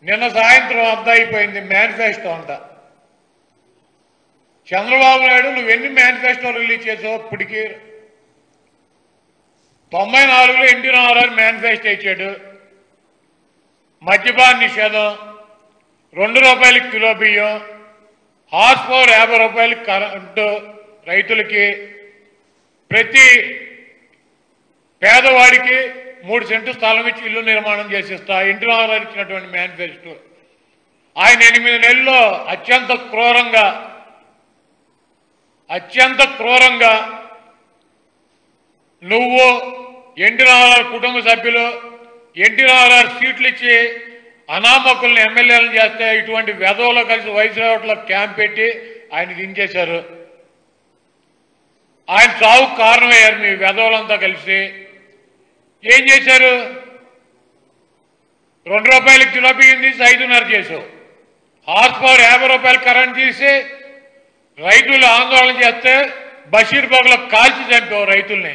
నిన్న సాయంత్రం అంతా అయిపోయింది మేనిఫెస్టో అంట చంద్రబాబు నాయుడు నువ్వు ఎన్ని మేనిఫెస్టో రిలీజ్ చేసావు ఇప్పటికీ తొంభై నాలుగులో ఎన్టీ రామారావు మేనిఫెస్టో ఇచ్చాడు మద్యపాన నిషేధం రెండు రూపాయలకి కిలో బియ్యం హార్స్ పవర్ యాభై రూపాయలకి కరెంటు రైతులకి ప్రతి పేదవాడికి మూడు సెంటు స్థలం ఇచ్చి ఇల్లు నిర్మాణం చేసిస్తా ఇంటి రామారావు ఇచ్చినటువంటి మేనిఫెస్టో ఆయన ఎనిమిది నెలల్లో అత్యంత క్రూరంగా అత్యంత క్రూరంగా నువ్వు ఎన్టీ రామారావు కుటుంబ సభ్యులు ఎన్టీ రామారావు సీట్లు ఇచ్చి అనామకుల్ని ఎమ్మెల్యేలను చేస్తే ఇటువంటి వెధవలో కలిసి వైద్యుల క్యాంప్ పెట్టి ఆయన దించేశారు ఆయన చావుకు కారణమయ్యారు మీ వెధవలంతా కలిసి ఏం చేశారు రెండు రూపాయలకి కిలో బియ్యం తీసి ఐదున్నర చేసావు హార్స్ పవర్ యాభై రూపాయలు కరెంట్ తీసి రైతులు ఆందోళన చేస్తే బషీర్ బాగులో కాల్చి చంపావు రైతుల్ని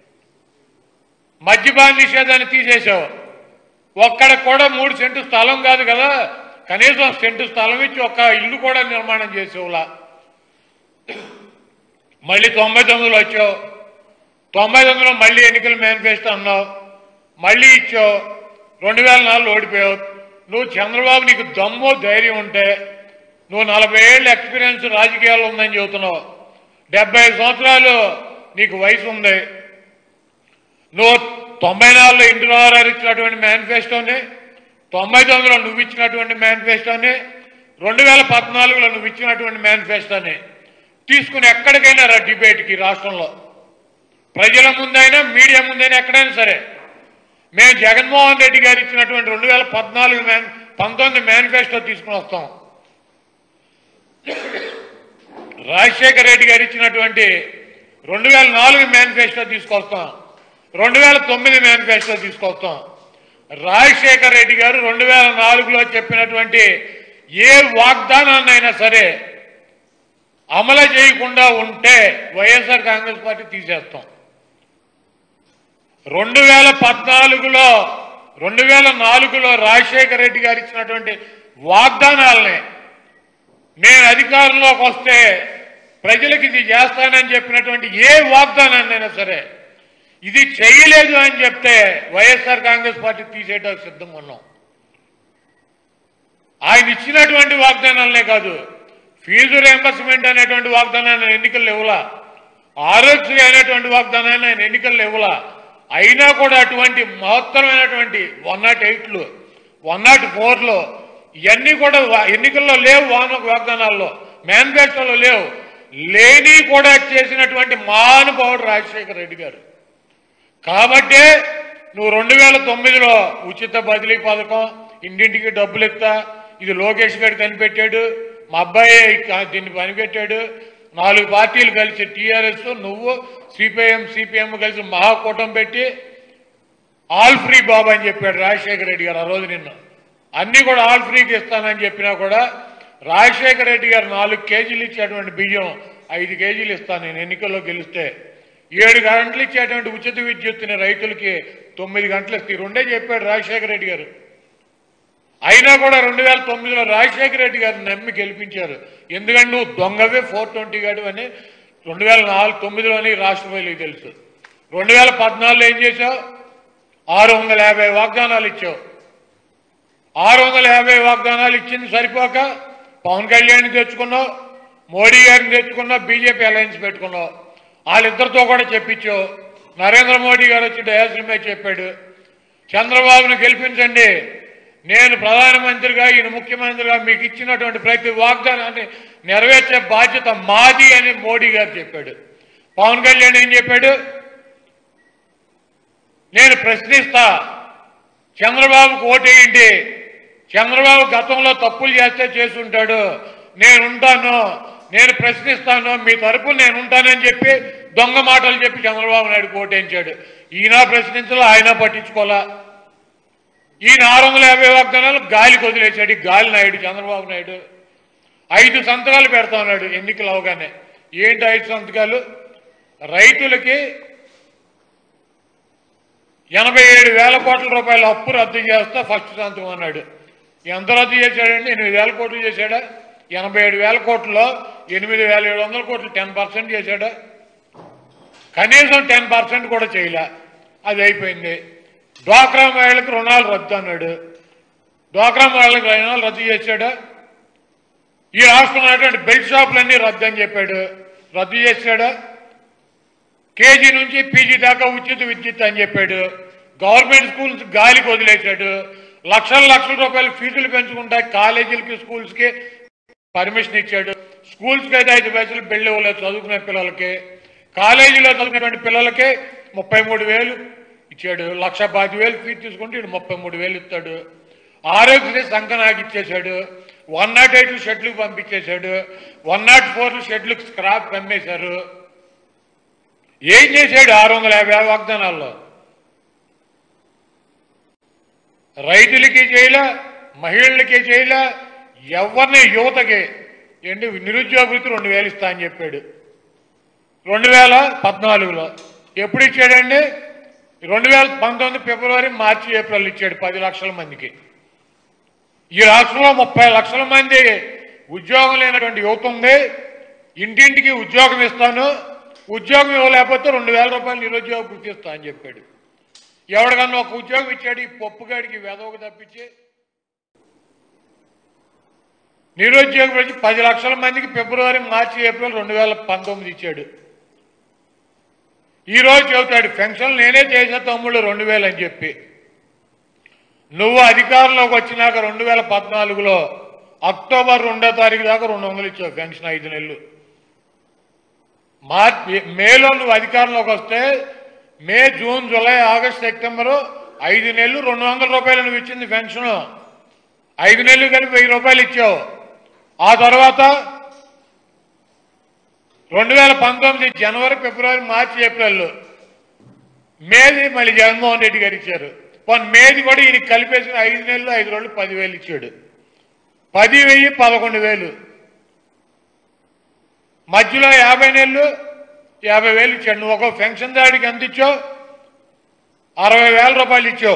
మద్యపాన నిషేధాన్ని తీసేశావు ఒక్కడ కూడా మూడు సెంటు స్థలం కాదు కదా కనీసం సెంటు స్థలం ఇచ్చి ఒక్క ఇల్లు కూడా నిర్మాణం చేసేవులా మళ్ళీ తొంభై తొమ్మిదిలో వచ్చావు తొంభై తొమ్మిదిలో మళ్ళీ ఎన్నికల మేనిఫెస్టో అన్నావు మళ్ళీ ఇచ్చావు రెండు వేల నాలుగులో ఓడిపోయావు నువ్వు చంద్రబాబు నీకు దమ్ము ధైర్యం ఉంటే నువ్వు నలభై ఏళ్ళ ఎక్స్పీరియన్స్ రాజకీయాల్లో ఉందని చెబుతున్నావు డెబ్బై ఐదు సంవత్సరాలు నీకు వయసు ఉంది నువ్వు తొంభై నాలుగులో ఇంటి రావారు ఇచ్చినటువంటి మేనిఫెస్టోని తొంభై తొమ్మిదిలో నువ్వు ఇచ్చినటువంటి మేనిఫెస్టోని రెండు వేల పద్నాలుగులో నువ్వు ఇచ్చినటువంటి మేనిఫెస్టోని తీసుకుని ఎక్కడికైనా రా డిబేట్కి రాష్ట్రంలో ప్రజల ముందైనా మీడియా ముందైనా ఎక్కడైనా సరే మేము జగన్మోహన్ రెడ్డి గారు ఇచ్చినటువంటి రెండు వేల పద్నాలుగు మేన్ పంతొమ్మిది మేనిఫెస్టో తీసుకుని వస్తాం రాజశేఖర్ రెడ్డి గారు ఇచ్చినటువంటి రెండు వేల నాలుగు మేనిఫెస్టో తీసుకొస్తాం రెండు వేల తొమ్మిది మేనిఫెస్టో తీసుకొస్తాం రాజశేఖర్ రెడ్డి గారు రెండు వేల నాలుగులో చెప్పినటువంటి ఏ వాగ్దానాన్నైనా సరే అమలు చేయకుండా ఉంటే వైఎస్ఆర్ కాంగ్రెస్ పార్టీ తీసేస్తాం రెండు వేల పద్నాలుగులో రెండు వేల నాలుగులో రాజశేఖర రెడ్డి గారు ఇచ్చినటువంటి వాగ్దానాలని నేను అధికారంలోకి వస్తే ప్రజలకు ఇది చేస్తానని చెప్పినటువంటి ఏ వాగ్దానాన్నైనా సరే ఇది చేయలేదు అని చెప్తే వైఎస్ఆర్ కాంగ్రెస్ పార్టీ తీసేయడానికి సిద్ధంగా ఉన్నాం ఆయన ఇచ్చినటువంటి వాగ్దానాలనే కాదు ఫీజు రియంబర్స్మెంట్ అనేటువంటి వాగ్దానాన్ని ఆయన ఎన్నికల్లో ఇవ్వలా ఆరోగ్య అయినటువంటి వాగ్దానాన్ని ఆయన ఎన్నికల్లో ఇవ్వలా అయినా కూడా అటువంటి మహత్తరమైనటువంటి వన్ నాట్ ఎయిట్లు వన్ నాట్ ఫోర్లో ఇవన్నీ కూడా వా- ఎన్నికల్లో లేవు వాన వాగ్దానాల్లో మేనిఫెస్టోలో లేవు లేని కూడా చేసినటువంటి మహానుభావుడు రాజశేఖర రెడ్డి గారు కాబట్టే నువ్వు రెండు వేల తొమ్మిదిలో ఉచిత బదిలీ పథకం ఇంటింటికి డబ్బులు ఇస్తా ఇది లోకేష్ గారు కనిపెట్టాడు మా అబ్బాయి కా- దీన్ని కనిపెట్టాడు నాలుగు పార్టీలు కలిసి టీఆర్ఎస్ నువ్వు సిపిఐఎం సిపిఎం కలిసి మహాకూటం పెట్టి ఆల్ ఫ్రీ బాబు అని చెప్పాడు రాజశేఖర రెడ్డి గారు ఆ రోజు నిన్న అన్ని కూడా ఆల్ ఫ్రీకి ఇస్తానని చెప్పినా కూడా రాజశేఖర రెడ్డి గారు నాలుగు కేజీలు ఇచ్చేటువంటి బియ్యం ఐదు కేజీలు ఇస్తాను నేను ఎన్నికల్లో గెలిస్తే ఏడు గంటలు ఇచ్చేటువంటి ఉచిత విద్యుత్తుని రైతులకి తొమ్మిది గంటలు ఇస్తే ఈ రెండే చెప్పాడు రాజశేఖర రెడ్డి గారు అయినా కూడా రెండు వేల తొమ్మిదిలో రాజశేఖర రెడ్డి గారిని నమ్మి గెలిపించారు ఎందుకంటే నువ్వు దొంగవే ఫోర్ ట్వంటీ గాడు అని రెండు వేల నాలుగు తొమ్మిదిలోని రాష్ట్ర ప్రజలకు తెలుసు రెండు వేల పద్నాలుగులో ఏం చేశావు ఆరు వందల యాభై వాగ్దానాలు ఇచ్చావు ఆరు వందల యాభై వాగ్దానాలు ఇచ్చింది సరిపోక పవన్ కళ్యాణ్ తెచ్చుకున్నావు మోడీ గారిని తెచ్చుకున్నావు బీజేపీ అలయన్స్ పెట్టుకున్నావు వాళ్ళిద్దరితో కూడా చెప్పించావు నరేంద్ర మోడీ గారు వచ్చి డయాసిల్ మీద చెప్పాడు చంద్రబాబును గెలిపించండి నేను ప్రధానమంత్రిగా ఈయన ముఖ్యమంత్రిగా మీకు ఇచ్చినటువంటి ప్రతి వాగ్దానాన్ని నెరవేర్చే బాధ్యత మాది అని మోడీ గారు చెప్పాడు పవన్ కళ్యాణ్ ఏం చెప్పాడు నేను ప్రశ్నిస్తా చంద్రబాబుకు ఓటేయండి చంద్రబాబు గతంలో తప్పులు చేస్తే చేసుంటాడు నేను ఉంటాను నేను ప్రశ్నిస్తాను మీ తరపున నేను ఉంటానని చెప్పి దొంగ మాటలు చెప్పి చంద్రబాబు నాయుడు ఓటేయించాడు ఈయన ప్రశ్నించలా ఆయన పట్టించుకోలా ఈయన ఆరు వందల యాభై వాగ్దానాలు గాలికి వదిలేశాడు ఈ గాలి నాయుడు చంద్రబాబు నాయుడు ఐదు సంతకాలు పెడతా ఉన్నాడు ఎన్నికలు అవగానే ఏంటి ఐదు సంతకాలు రైతులకి ఎనభై ఏడు వేల కోట్ల రూపాయల అప్పు రద్దు చేస్తా ఫస్ట్ సంతకం అన్నాడు ఎంత రద్దు చేశాడండి ఎనిమిది వేల కోట్లు చేశాడా ఎనభై ఏడు వేల కోట్లలో ఎనిమిది వేల ఏడు వందల కోట్లు టెన్ పర్సెంట్ చేశాడా కనీసం టెన్ పర్సెంట్ కూడా చేయలే అది అయిపోయింది డ్వాక్రా మహిళలకు రుణాలు రద్దు అన్నాడు డ్వాక్రా మహిళలకు రుణాలు రద్దు చేశాడా ఈ రాష్ట్రంలో ఉన్నటువంటి బెల్ట్ షాపులన్నీ రద్దు అని చెప్పాడు రద్దు చేశాడా కేజీ నుంచి పీజీ దాకా ఉచిత విద్యుత్ అని చెప్పాడు గవర్నమెంట్ స్కూల్స్ గాలికి వదిలేశాడు లక్షల లక్షల రూపాయలు ఫీజులు పెంచుకుంటా కాలేజీలకి స్కూల్స్కి పర్మిషన్ ఇచ్చాడు స్కూల్స్కి అయితే ఐదు పైసలు బిల్లు ఇవ్వలేదు చదువుకునే పిల్లలకి కాలేజీలో చదువుకునేటువంటి పిల్లలకి ముప్పై మూడు వేలు ఇచ్చాడు లక్ష పాతి వేలు ఫీజు తీసుకుంటే ఇటు ముప్పై మూడు వేలు ఇస్తాడు ఆరోగ్యశ్రీ సంకనాకి ఇచ్చేశాడు వన్ నాట్ ఎయిట్ షెడ్లకు పంపించేశాడు వన్ నాట్ ఫోర్ షెడ్లకు స్క్రాప్ పంపేశారు ఏం చేశాడు ఆరు వందల యాభై వాగ్దానాల్లో రైతులకి చేయలే మహిళలకి చేయలే ఎవరిని యువతకి ఏంటి నిరుద్యోగ వృత్తి రెండు వేలు ఇస్తా అని చెప్పాడు రెండు వేల పద్నాలుగులో ఎప్పుడు ఇచ్చాడండి రెండు వేల పంతొమ్మిది ఫిబ్రవరి మార్చి ఏప్రిల్ ఇచ్చాడు పది లక్షల మందికి ఈ రాష్ట్రంలో ముప్పై లక్షల మంది ఉద్యోగం లేనటువంటి యువత ఉంది ఇంటింటికి ఉద్యోగం ఇస్తాను ఉద్యోగం ఇవ్వలేకపోతే రెండు వేల రూపాయలు నిరుద్యోగ వృత్తి ఇస్తా అని చెప్పాడు ఎవరికన్నా ఒక ఉద్యోగం ఇచ్చాడు ఈ పప్పుగాడికి వెదవకు తప్పించి నిరుద్యోగ వృత్తి పది లక్షల మందికి ఫిబ్రవరి మార్చి ఏప్రిల్ రెండు వేల పంతొమ్మిది ఇచ్చాడు ఈ రోజు చెబుతాడు పెన్షన్ నేనే చేసే తమ్ముళ్ళు రెండు వేలు అని చెప్పి నువ్వు అధికారంలోకి వచ్చినాక రెండు వేల పద్నాలుగులో అక్టోబర్ రెండో తారీఖు దాకా రెండు వందలు ఇచ్చావు పెన్షన్ ఐదు నెలలు మార్చి మేలో నువ్వు అధికారంలోకి వస్తే May June July August September ఐదు నెలలు రెండు వందల రూపాయలు నువ్వు ఇచ్చింది పెన్షన్ ఐదు నెలలు కలిపి వెయ్యి రూపాయలు ఇచ్చావు ఆ తర్వాత రెండు వేల పంతొమ్మిది జనవరి ఫిబ్రవరి మార్చి ఏప్రిల్ మేది మళ్ళీ జగన్మోహన్ రెడ్డి గారు ఇచ్చారు పోనీ మేది కూడా ఈయన కలిపేసిన ఐదు నెలలు ఐదు రోజులు పదివేలు ఇచ్చాడు పది వెయ్యి పదకొండు వేలు మధ్యలో యాభై నెలలు యాభై వేలు ఇచ్చాడు నువ్వు ఒక పెన్షన్ దాడికి ఎంత ఇచ్చావు అరవై వేల రూపాయలు ఇచ్చావు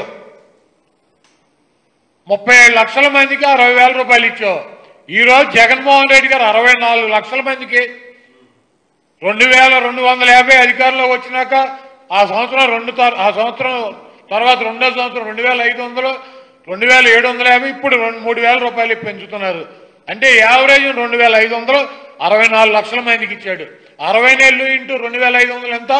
ముప్పై ఏడు లక్షల మందికి అరవై వేల రూపాయలు ఇచ్చావు ఈరోజు జగన్మోహన్ రెడ్డి గారు అరవై నాలుగు లక్షల మందికి రెండు వేల రెండు వందల యాభై అధికారంలోకి వచ్చినాక ఆ సంవత్సరం రెండు తర్- ఆ సంవత్సరం తర్వాత రెండో సంవత్సరం రెండు వేల ఐదు వందలు రెండు వేల ఏడు వందల యాభై ఇప్పుడు రెండు మూడు వేల రూపాయలు పెంచుతున్నారు అంటే యావరేజ్ రెండు వేల ఐదు వందలు అరవై నాలుగు లక్షల మందికి ఇచ్చాడు అరవై నెలలు ఇంటూ రెండు వేల ఐదు వందలు ఎంత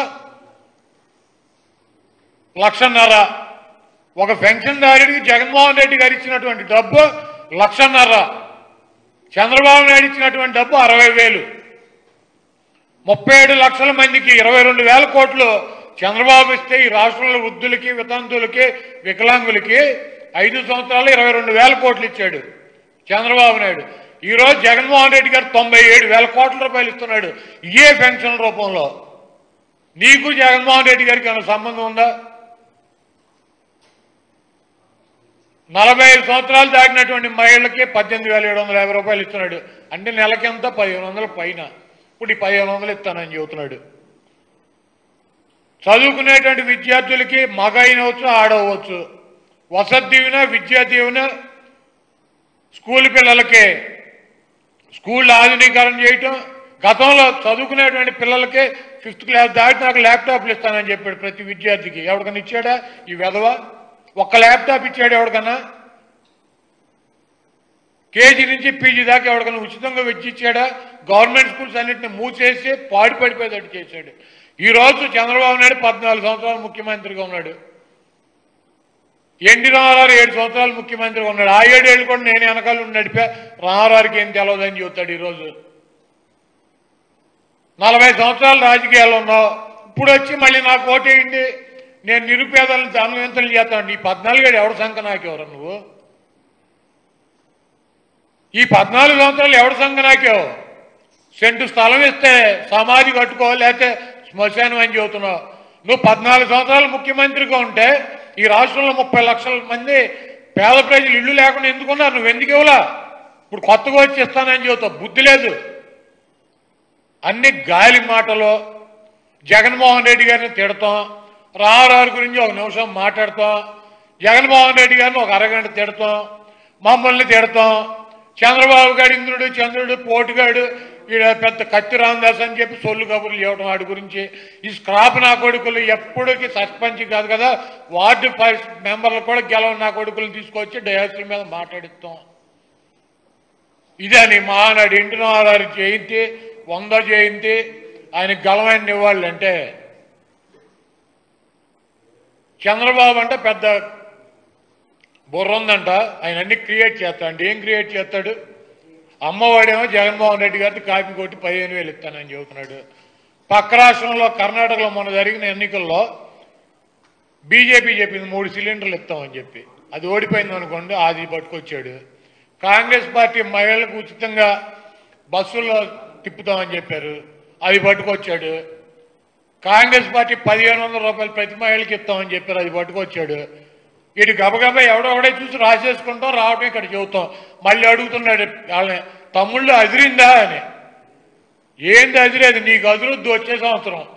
లక్షన్నర ఒక పెన్షన్దారుడికి జగన్మోహన్ రెడ్డి గారు ఇచ్చినటువంటి డబ్బు లక్షన్నర చంద్రబాబు నాయుడు ఇచ్చినటువంటి డబ్బు అరవై వేలు ముప్పై ఏడు లక్షల మందికి ఇరవై రెండు వేల కోట్లు చంద్రబాబు ఇస్తే ఈ రాష్ట్రంలో వృద్ధులకి వితంతులకి వికలాంగులకి ఐదు సంవత్సరాలు ఇరవై రెండు వేల కోట్లు ఇచ్చాడు చంద్రబాబు నాయుడు ఈ రోజు జగన్మోహన్ రెడ్డి గారు తొంభై ఏడు వేల కోట్ల రూపాయలు ఇస్తున్నాడు ఇయే పెన్షన్ రూపంలో నీకు జగన్మోహన్ రెడ్డి గారికి ఏమైనా సంబంధం ఉందా నలభై ఐదు సంవత్సరాలు దాటినటువంటి మహిళలకి పద్దెనిమిది వేల ఏడు వందల యాభై రూపాయలు ఇస్తున్నాడు అంటే నెలకి ఎంత పదిహేను వందల పైన ఇప్పుడు ఈ పదిహేను వందలు ఇస్తానని చెబుతున్నాడు చదువుకునేటువంటి విద్యార్థులకి మగ అయినవచ్చు ఆడవచ్చు వసతి దీవెన విద్యా దీవెన స్కూల్ పిల్లలకి స్కూల్ ఆధునీకరణ చేయటం గతంలో చదువుకునేటువంటి పిల్లలకి ఫిఫ్త్ క్లాస్ దాటి నాకు ల్యాప్టాప్లు ఇస్తానని చెప్పాడు ప్రతి విద్యార్థికి ఎవరికైనా ఇచ్చాడా ఈ వెధవ ఒక్క ల్యాప్టాప్ ఇచ్చాడు ఎవరికన్నా కేజీ నుంచి పీజీ దాకా ఎవరికైనా ఉచితంగా విద్య ఇచ్చాడా గవర్నమెంట్ స్కూల్స్ అన్నింటిని మూసేసి పాడి పడిపోయేటట్టు చేశాడు ఈ రోజు చంద్రబాబు నాయుడు పద్నాలుగు సంవత్సరాలు ముఖ్యమంత్రిగా ఉన్నాడు ఎన్టీ రామారావు ఏడు సంవత్సరాలు ముఖ్యమంత్రిగా ఉన్నాడు ఆ ఏడేళ్ళు కూడా నేను వెనకాల ఉండి నడిపా రామారావుకి ఏం తెలియదని చెబుతాడు ఈరోజు నలభై సంవత్సరాలు రాజకీయాల్లో ఉన్నావు ఇప్పుడు వచ్చి మళ్ళీ నాకు ఓటేయండి నేను నిరుపేదలను ధనవంతులు చేస్తాను ఈ పద్నాలుగేడు ఎవడు సంఖ నాకెవరు నువ్వు ఈ పద్నాలుగు సంవత్సరాలు ఎవడు సంఖ నాకేవు సెంటు స్థలం ఇస్తే సమాధి కట్టుకో లేకపోతే శ్మశానం అని చెబుతున్నావు నువ్వు పద్నాలుగు సంవత్సరాలు ముఖ్యమంత్రిగా ఉంటే ఈ రాష్ట్రంలో ముప్పై లక్షల మంది పేద ప్రజలు ఇల్లు లేకుండా ఎందుకున్నారు నువ్వు ఎందుకు ఇవ్వలా ఇప్పుడు కొత్తగా వచ్చి ఇస్తానని చెబుతావు బుద్ధి లేదు అన్ని గాలి మాటలు జగన్మోహన్ రెడ్డి గారిని తిడతాం రామారావు గురించి ఒక నిమిషం మాట్లాడతాం జగన్మోహన్ రెడ్డి గారిని ఒక అరగంట తిడతాం మమ్మల్ని తిడతాం చంద్రబాబు గారు ఇంద్రుడు చంద్రుడు పోటుగాడు ఈడ పెద్ద కత్తి రామదాస్ అని చెప్పి సొల్లు కబుర్లు ఇవ్వడం వాడి గురించి ఈ స్క్రాప్ నా కొడుకులు ఎప్పటికీ సర్పంచ్ కాదు కదా వార్డు పరిషత్ మెంబర్లు కూడా గెలవ నా కొడుకులను తీసుకొచ్చి డయాసుల మీద మాట్లాడిస్తాం ఇదని మహానాడు ఇంటినారు జయంతి వంద జయంతి ఆయన గలమైన నివాళులు అంటే చంద్రబాబు అంటే పెద్ద బుర్ర ఉందంట ఆయన అన్ని క్రియేట్ చేస్తాడు ఏం క్రియేట్ చేస్తాడు అమ్మవాడేమో జగన్మోహన్ రెడ్డి గారికి కాపీ కొట్టి పదిహేను వేలు ఇస్తానని చెబుతున్నాడు పక్క రాష్ట్రంలో కర్ణాటకలో మొన్న జరిగిన ఎన్నికల్లో బీజేపీ చెప్పింది మూడు సిలిండర్లు ఇస్తామని చెప్పి అది ఓడిపోయింది అనుకోండి అది పట్టుకొచ్చాడు కాంగ్రెస్ పార్టీ మహిళలకు ఉచితంగా బస్సుల్లో తిప్పుతామని చెప్పారు అది పట్టుకొచ్చాడు కాంగ్రెస్ పార్టీ పదిహేను వందల రూపాయలు ప్రతి మహిళకి ఇస్తామని చెప్పారు అది పట్టుకొచ్చాడు ఇటు గబగబా ఎవడెవడే చూసి రాసేసుకుంటాం రావటం ఇక్కడ చెబుతాం మళ్ళీ అడుగుతున్నాడు వాళ్ళని తమ్ముళ్ళు అదిరిందా అని ఏంది అదిరేది నీకు అదురుద్దు వచ్చే సంవత్సరం